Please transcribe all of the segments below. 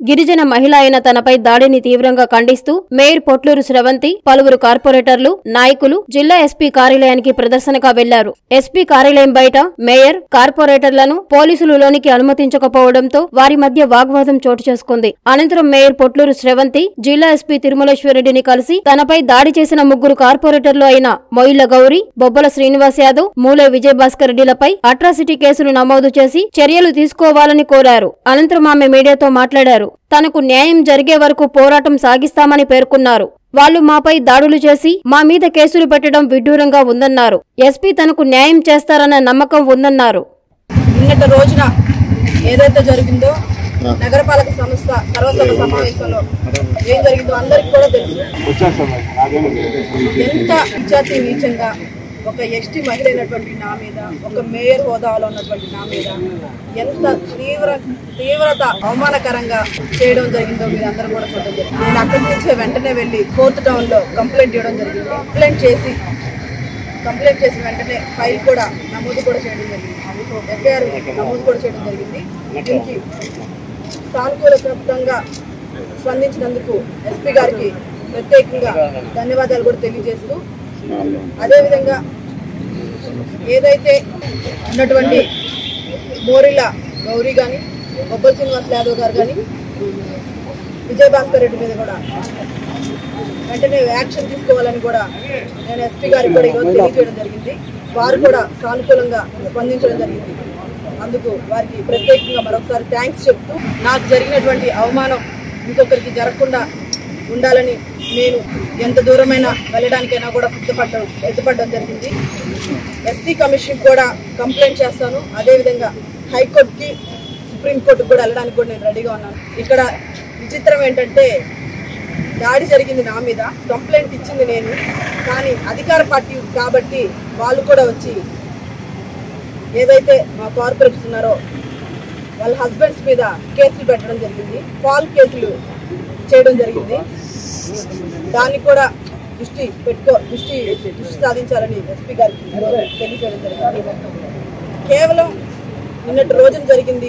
గిరిజన మహిళ అయిన తనపై దాడిని తీవ్రంగా ఖండిస్తూ మేయర్ పొట్లూరు స్రవంతి పలువురు కార్పొరేటర్లు నాయకులు జిల్లా ఎస్పీ కార్యాలయానికి ప్రదర్శనగా వెళ్లారు ఎస్పీ కార్యాలయం బయట మేయర్ కార్పొరేటర్లను పోలీసులు లోనికి అనుమతించకపోవడంతో వారి మధ్య వాగ్వాదం చోటు చేసుకుంది అనంతరం మేయర్ పొట్లూరు స్రవంతి జిల్లా ఎస్పీ తిరుమలేశ్వరరెడ్డిని కలిసి తనపై దాడి చేసిన ముగ్గురు కార్పొరేటర్లు అయిన మొయిల గౌరి బొబ్బల శ్రీనివాస్ యాదవ్ మూలే విజయభాస్కర్ రెడ్డిలపై అట్రాసిటీ కేసులు నమోదు చేసి చర్యలు తీసుకోవాలని కోరారు అనంతరం ఆమె మీడియాతో మాట్లాడారు తనకు న్యాయం జరిగే వరకు పోరాటం సాగిస్తామని పేర్కొన్నారు వాళ్లు మాపై దాడులు చేసి మా మీద కేసులు పెట్టడం విడ్డూరంగా ఉందన్నారు ఎస్పీ తనకు న్యాయం చేస్తారన్న నమ్మకం ఉందన్నారు నిన్నటి రోజున ఏదైతే జరిగిందో నగరపాలక సంస్థ సర్వసభ సమావేశంలో ఏం జరిగిందో అందరికి కూడా తెలుసు ఎంత విద్యార్థి నీచంగా ఒక ఎస్టీ మహిళ అయినటువంటి నా మీద ఒక మేయర్ హోదాలో ఉన్నటువంటి నా మీద ఎంత తీవ్ర తీవ్రత అవమానకరంగా చేయడం జరిగిందో మీరు అందరూ కూడా చూడడం జరిగింది నేను అక్కడి నుంచే వెంటనే వెళ్ళి ఫోర్త్ టౌన్ లో కంప్లైంట్ చేయడం జరిగింది కంప్లైంట్ చేసి కంప్లైంట్ చేసిన వెంటనే ఫైల్ కూడా నమోదు కూడా చేయడం జరిగింది ఎఫ్ఐఆర్ నమోదు కూడా చేయడం జరిగింది దీనికి సానుకూలతంగా స్పందించినందుకు ఎస్పీ గారికి ప్రత్యేకంగా ధన్యవాదాలు కూడా తెలియజేస్తూ అదేవిధంగా ఏదైతే ఉన్నటువంటి మోరిల్ల గౌరీ కానీ బొబ్బల శ్రీనివాస్ యాదవ్ గారు కానీ విజయభాస్కర్ రెడ్డి మీద కూడా వెంటనే యాక్షన్ తీసుకోవాలని కూడా నేను ఎస్పీ గారికి కూడా ఈరోజు తెలియజేయడం జరిగింది వారు కూడా సానుకూలంగా స్పందించడం జరిగింది అందుకు వారికి ప్రత్యేకంగా మరొకసారి థ్యాంక్స్ చెప్తూ నాకు జరిగినటువంటి అవమానం ఇంకొకరికి జరగకుండా ఉండాలని నేను ఎంత దూరమైనా వెళ్ళడానికైనా కూడా సిద్ధపడడం సిద్ధపడడం జరిగింది ఎస్సీ కమిషన్ కూడా కంప్లైంట్ చేస్తాను అదేవిధంగా హైకోర్టుకి సుప్రీంకోర్టుకి కూడా వెళ్ళడానికి కూడా నేను రెడీగా ఉన్నాను ఇక్కడ విచిత్రం ఏంటంటే దాడి జరిగింది నా మీద కంప్లైంట్ ఇచ్చింది నేను కానీ అధికార పార్టీ కాబట్టి వాళ్ళు కూడా వచ్చి ఏదైతే మా కార్పొరేట్స్ ఉన్నారో వాళ్ళ హస్బెండ్స్ మీద కేసులు పెట్టడం జరిగింది ఫాల్ కేసులు చేయడం జరిగింది దాన్ని కూడా దృష్టి పెట్టుకో దృష్టి దృష్టి సాధించాలని ఎస్పీ గారికి ఈరోజు తెలియజేయడం జరిగింది కేవలం నిన్నటి రోజున జరిగింది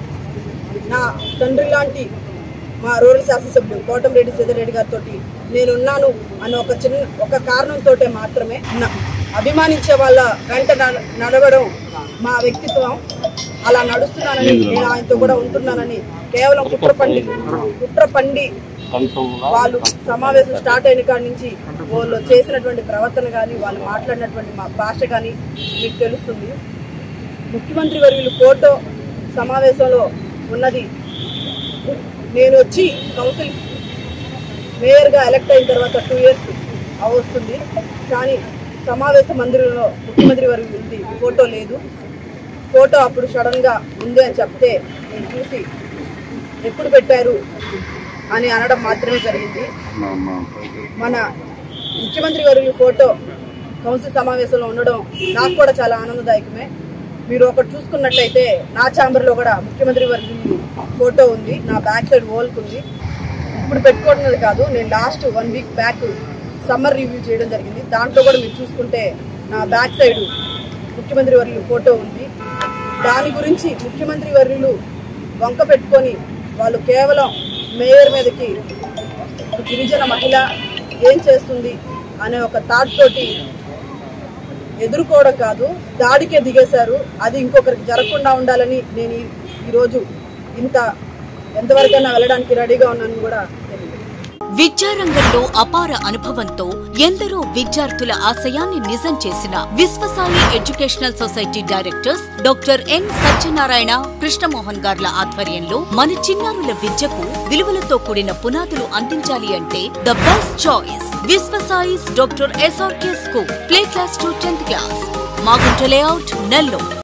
నా తండ్రి లాంటి మా రూరల్ శాసనసభ్యుడు కోటమిరెడ్డి సీతారెడ్డి గారితో నేనున్నాను అన్న ఒక చిన్న ఒక కారణంతో మాత్రమే నా- అభిమానించే వాళ్ళ వెంట నడ- నడవడం మా వ్యక్తిత్వం అలా నడుస్తున్నానని నేను ఆయనతో కూడా ఉంటున్నానని కేవలం కుట్ర పండి కుట్ర పండి వాళ్ళు సమావేశం స్టార్ట్ అయిన కాడి నుంచి వాళ్ళు చేసినటువంటి ప్రవర్తన కానీ వాళ్ళు మాట్లాడినటువంటి మా భాష కానీ మీకు తెలుస్తుంది ముఖ్యమంత్రి వర్యులు ఫోటో సమావేశంలో ఉన్నది నేను వచ్చి కౌన్సిల్ మేయర్గా ఎలక్ట్ అయిన తర్వాత టూ ఇయర్స్ వస్తుంది కానీ సమావేశ మందిరంలో ముఖ్యమంత్రి వర్యులు ఉంది ఫోటో లేదు ఫోటో అప్పుడు సడన్గా ఉంది అని చెప్తే నేను చూసి ఎప్పుడు పెట్టారు అని అనడం మాత్రమే జరిగింది మన ముఖ్యమంత్రి వర్యులు ఫోటో కౌన్సిల్ సమావేశంలో ఉండడం నాకు కూడా చాలా ఆనందదాయకమే మీరు ఒకటి చూసుకున్నట్లయితే నా ఛాంబర్లో కూడా ముఖ్యమంత్రి వర్యులు ఫోటో ఉంది నా బ్యాక్ సైడ్ వోల్క్ ఉంది ఇప్పుడు పెట్టుకోవడం కాదు నేను last one week back summer review చేయడం జరిగింది దాంట్లో కూడా మీరు చూసుకుంటే నా బ్యాక్ సైడ్ ముఖ్యమంత్రి వర్యులు ఫోటో ఉంది దాని గురించి ముఖ్యమంత్రి వర్యులు వంక పెట్టుకొని వాళ్ళు కేవలం మేయర్ మీదకి ఒక గిరిజన మహిళ ఏం చేస్తుంది అనే ఒక థాట్ తోటి ఎదుర్కోవడం కాదు దాడికే దిగేశారు అది ఇంకొకరికి జరగకుండా ఉండాలని నేను ఈ- ఈరోజు ఇంత ఎంతవరకైనా వెళ్ళడానికి రెడీగా ఉన్నాను కూడా తెలియదు విద్యారంగంలో అపార అనుభవంతో ఎందరో విద్యార్థుల ఆశయాన్ని నిజం చేసిన Viswasai educational society directors doctor N Satyanarayana Krishnamohan గార్ల ఆధ్వర్యంలో మన చిన్నారుల విద్యకు విలువలతో కూడిన పునాదులు అందించాలి అంటే ద బెస్ట్ చాయిస్ విశ్వసాయిస్ doctor SRK school play class to tenth class Magunta layout Nellore